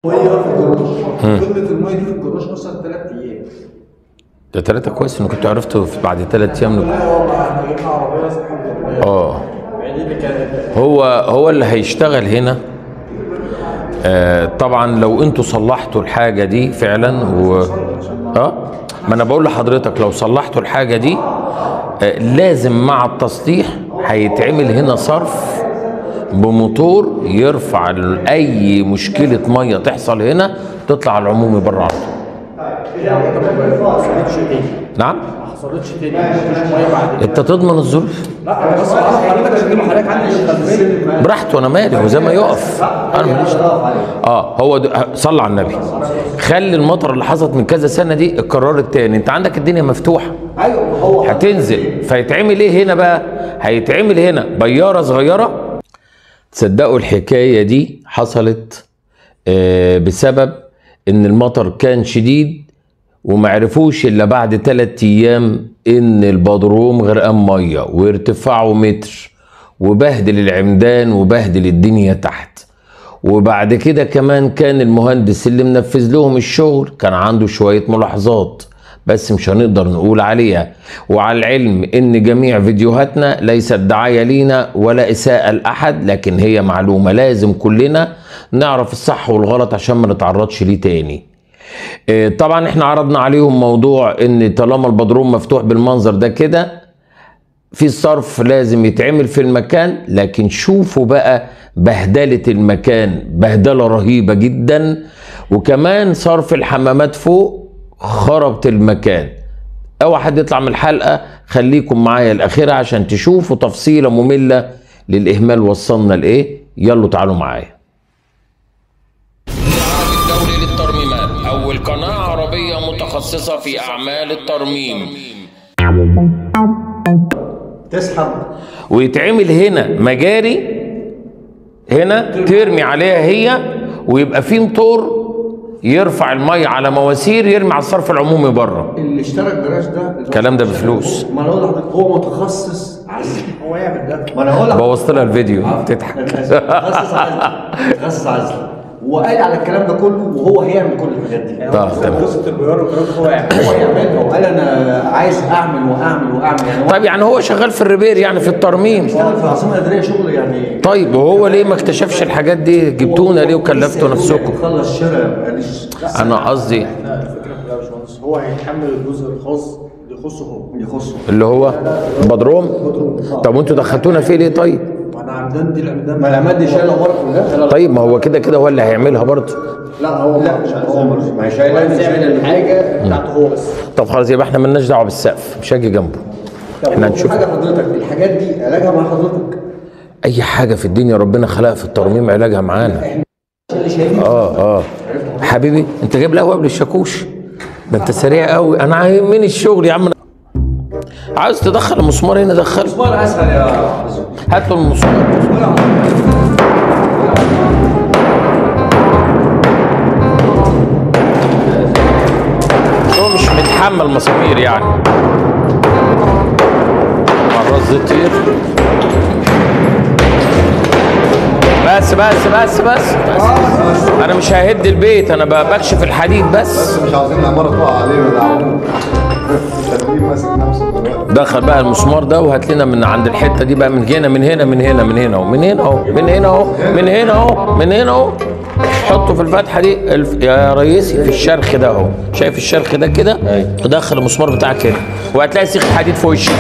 ميه في الجراج قله الميه دي في الجراج اصلا ثلاث ايام ده ثلاثة كويس انه كنت عرفته في بعد ثلاث ايام نكون- لا والله احنا جبنا عربيه الحمد لله اه يعني دي اللي كانت هو هو اللي هيشتغل هنا آه طبعا لو انتوا صلحتوا الحاجه دي فعلا و اه ما انا بقول لحضرتك لو صلحتوا الحاجه دي آه لازم مع التصليح هيتعمل هنا صرف بموتور يرفع ال- اي مشكله ميه تحصل هنا تطلع العمومي بره على طول ما حصلتش تاني نعم ما حصلتش تاني مفيش ميه بعد كده انت تضمن الظروف لا انا بس بعرف حضرتك عشان تبقى حضرتك عندي الخلفيه براحته انا مالي هو زي ما يقف انا ماليش اه هو د- صلى على النبي خلي المطر اللي حصلت من كذا سنه دي اتكررت تاني انت عندك الدنيا مفتوحه ايوه هو هتنزل فيتعمل ايه هنا بقى هيتعمل هنا بياره صغيره تصدقوا الحكايه دي حصلت آه، بسبب ان المطر كان شديد ومعرفوش الا بعد ثلاث ايام ان البدروم غرقان ميه وارتفاعه متر وبهدل العمدان وبهدل الدنيا تحت وبعد كده كمان كان المهندس اللي منفذ لهم الشغل كان عنده شوية ملاحظات بس مش هنقدر نقول عليها وعلى العلم ان جميع فيديوهاتنا ليست دعاية لينا ولا اساءة لاحد لكن هي معلومة لازم كلنا نعرف الصح والغلط عشان ما نتعرضش ليه تاني آه، طبعا احنا عرضنا عليهم موضوع ان طالما البدروم مفتوح بالمنظر ده كده في صرف لازم يتعمل في المكان لكن شوفوا بقى بهدلة المكان بهدلة رهيبة جدا وكمان صرف الحمامات فوق خربت المكان اوعى حد يطلع من الحلقة خليكم معايا الاخيرة عشان تشوفوا تفصيلة مملة للاهمال وصلنا لايه يلا تعالوا معايا العهد الدولي للترميمات اول قناة عربية متخصصة في اعمال الترميم تسحب ويتعمل هنا مجاري هنا ترمي عليها هي ويبقى في موتور يرفع الميه على مواسير يرمي على الصرف العمومي بره اللي اشترى الجراج ده الكلام ده بفلوس. ما انا اقول لحضرتك هو متخصص عزل هو يعمل ده ما انا هقول لحضرتك بوظت لها الفيديو أنا تضحك آسف. متخصص عزل متخصص عزل وقال على الكلام ده كله وهو هيعمل كل الحاجات دي طب تمام قصه البيار والكلام ده هو يعمل هو يعملها وقال انا عايز اعمل واعمل واعمل يعني هو طيب يعني هو شغال في الريبير يعني في الترميم اشتغل في العاصمه الاداريه شغل يعني طيب وهو ليه ما اكتشفش الحاجات دي جبتونا ليه وكلفتوا نفسكم خلص شراء معلش انا قصدي لا الفكره كلها يا باشمهندس هو هيتحمل الجزء الخاص اللي يخصه هو يخصه اللي هو بدروم طب وانتوا دخلتونا فيه ليه طيب وانا عمدان دي العمدان ما العماد دي شايله ورق كلها طيب ما هو كده كده هو اللي هيعملها برضه لا هو لا مش عايز هو مش ما هي شايله عايز يعمل الحاجه بتاعته هو بس طب خلاص يبقى احنا مالناش دعوه بالسقف مش هاجي جنبه احنا هنشوف حاجه حضرتك الحاجات دي علاجها مع حضرتك اي حاجه في الدنيا ربنا خلقها في الترميم علاجها معانا اللي شايفين اه اه حبيبي انت جايب القهوه قبل الشاكوش ده انت سريع قوي انا عايمين الشغل يا عم عاوز تدخل المسمار هنا دخله مسمار اسهل يا حزم هات له المسمار هو مش متحمل مسامير يعني مرات زيت يطير بس بس بس بس بس انا مش ههد البيت انا ب- بكشف الحديد بس مش عاوزين العمارة تقع علينا ولا عمود التدريب ماسك نفسه دلوقتي دخل بقى المسمار ده وهات لنا من عند الحته دي بقى من هنا من هنا من هنا من هنا اهو من هنا اهو من هنا اهو من هنا اهو من هنا اهو حطه في الفتحه دي الف... يا ريسي في الشرخ ده اهو شايف الشرخ ده كده ودخل المسمار بتاعك هنا وهتلاقي سيخ حديد في وشك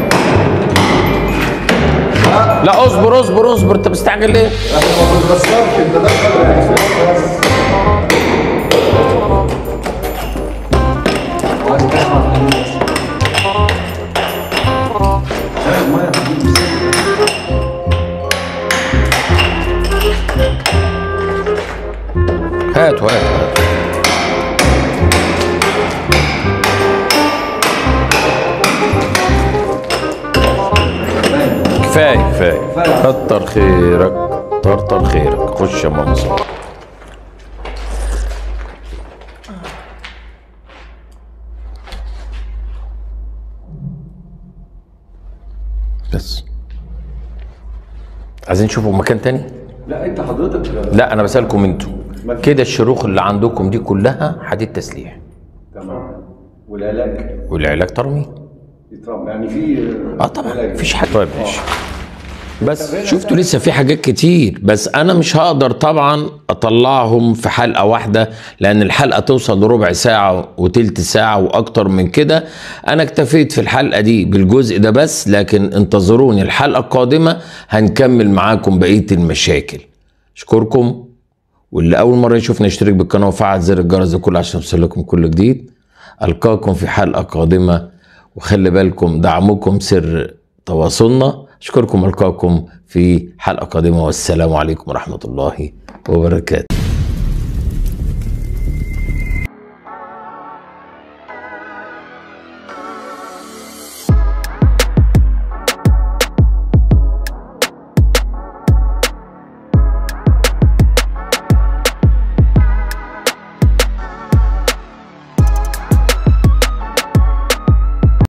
لا اصبر اصبر اصبر انت مستعجل ليه؟ احنا ما بنكسرش انت دخل المسمار بس عايز تسمع الحديد بس هات هات هات كفايه كفايه كتر خيرك كتر خيرك خش يا منصور بس عايزين نشوفوا مكان تاني لا انت حضرتك لا انا بسالكم انتوا كده الشروخ اللي عندكم دي كلها حديد تسليح تمام والعلاج والعلاج ترميم يترمى يعني في اه طبعا علاج. مفيش حاجه طيب ماشي بس شفتوا لسه في حاجات كتير بس انا مش هقدر طبعا اطلعهم في حلقه واحده لان الحلقه توصل لربع ساعه وتلت ساعه واكتر من كده انا اكتفيت في الحلقه دي بالجزء ده بس لكن انتظروني الحلقه القادمه هنكمل معاكم بقيه المشاكل اشكركم واللي اول مره يشوفنا يشترك بالقناه وفعل زر الجرس ده كله عشان يوصلكم كل جديد القاكم في حلقه قادمه وخلي بالكم دعمكم سر تواصلنا اشكركم القاكم في حلقه قادمه والسلام عليكم ورحمه الله وبركاته